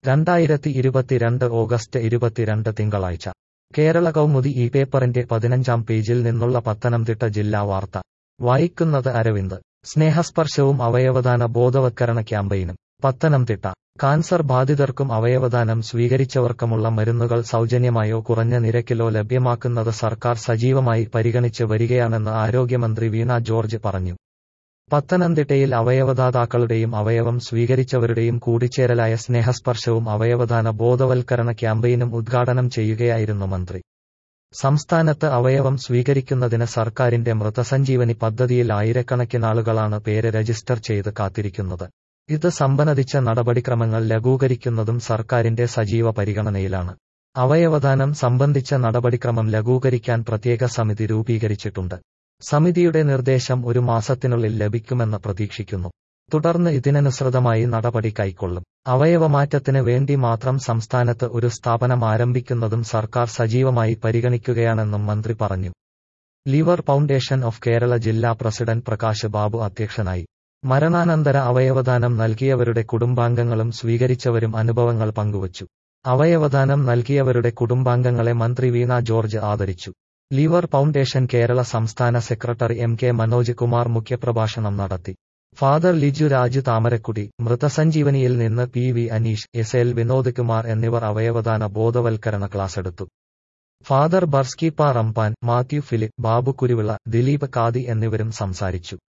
രണ്ടായിരത്തി ഇരുപത്തിരണ്ട് ഓഗസ്റ്റ് ഇരുപത്തിരണ്ട് തിങ്കളാഴ്ച കേരള കൗമുദി ഈ പേപ്പറിന്റെ പതിനഞ്ചാം പേജിൽ നിന്നുള്ള പത്തനംതിട്ട ജില്ലാ വാർത്ത വായിക്കുന്നത് അരവിന്ദ് സ്നേഹസ്പർശവും അവയവദാന ബോധവത്കരണ ക്യാമ്പയിനും പത്തനംതിട്ട കാൻസർ ബാധിതർക്കും അവയവദാനം സ്വീകരിച്ചവർക്കുമുള്ള മരുന്നുകൾ സൗജന്യമായോ കുറഞ്ഞ നിരക്കിലോ ലഭ്യമാക്കുന്നത് സർക്കാർ സജീവമായി പരിഗണിച്ച് വരികയാണെന്ന് ആരോഗ്യമന്ത്രി വീണ ജോർജ് പറഞ്ഞു പത്തനംതിട്ടയിൽ അവയവദാതാക്കളുടെയും അവയവം സ്വീകരിച്ചവരുടെയും കൂടിച്ചേരലായ സ്നേഹസ്പർശവും അവയവദാന ബോധവൽക്കരണ ക്യാമ്പയിനും ഉദ്ഘാടനം ചെയ്യുകയായിരുന്നു മന്ത്രി സംസ്ഥാനത്ത് അവയവം സ്വീകരിക്കുന്നതിന് സർക്കാരിന്റെ മൃതസഞ്ജീവനി പദ്ധതിയിൽ ആയിരക്കണക്കിനാളുകളാണ് പേര് രജിസ്റ്റർ ചെയ്ത് കാത്തിരിക്കുന്നത് ഇത് സംബന്ധിച്ച നടപടിക്രമങ്ങൾ ലഘൂകരിക്കുന്നതും സർക്കാരിന്റെ സജീവ പരിഗണനയിലാണ് അവയവദാനം സംബന്ധിച്ച നടപടിക്രമം ലഘൂകരിക്കാൻ പ്രത്യേക സമിതി രൂപീകരിച്ചിട്ടുണ്ട് സമിതിയുടെ നിർദ്ദേശം ഒരു മാസത്തിനുള്ളിൽ ലഭിക്കുമെന്ന് പ്രതീക്ഷിക്കുന്നു തുടർന്ന് ഇതിനനുസൃതമായി നടപടി കൈക്കൊള്ളും അവയവമാറ്റത്തിന് വേണ്ടി മാത്രം സംസ്ഥാനത്ത് ഒരു സ്ഥാപനം ആരംഭിക്കുന്നതും സർക്കാർ സജീവമായി പരിഗണിക്കുകയാണെന്നും മന്ത്രി പറഞ്ഞു ലിവർ ഫൗണ്ടേഷൻ ഓഫ് കേരള ജില്ലാ പ്രസിഡന്റ് പ്രകാശ് ബാബു അധ്യക്ഷനായി മരണാനന്തര അവയവദാനം നൽകിയവരുടെ കുടുംബാംഗങ്ങളും സ്വീകരിച്ചവരും അനുഭവങ്ങൾ പങ്കുവച്ചു അവയവദാനം നൽകിയവരുടെ കുടുംബാംഗങ്ങളെ മന്ത്രി വീണ ജോർജ് ആദരിച്ചു ലിവർ ഫൗണ്ടേഷൻ കേരള സംസ്ഥാന secretary M K Manoj Kumar മുഖ്യപ്രഭാഷണം നടത്തി ഫാദർ ലിജു രാജു താമരക്കുടി മൃതസഞ്ജീവനിയിൽ നിന്ന് P V Aneesh S L Vinod Kumar എന്നിവർ അവയവദാന ബോധവൽക്കരണ ക്ലാസ് എടുത്തു ഫാദർ ബർസ്കിപ്പ റംപാൻ മാത്യു ഫിലിപ്പ് ബാബു കുരുവിള ദിലീപ് കാദി എന്നിവരും സംസാരിച്ചു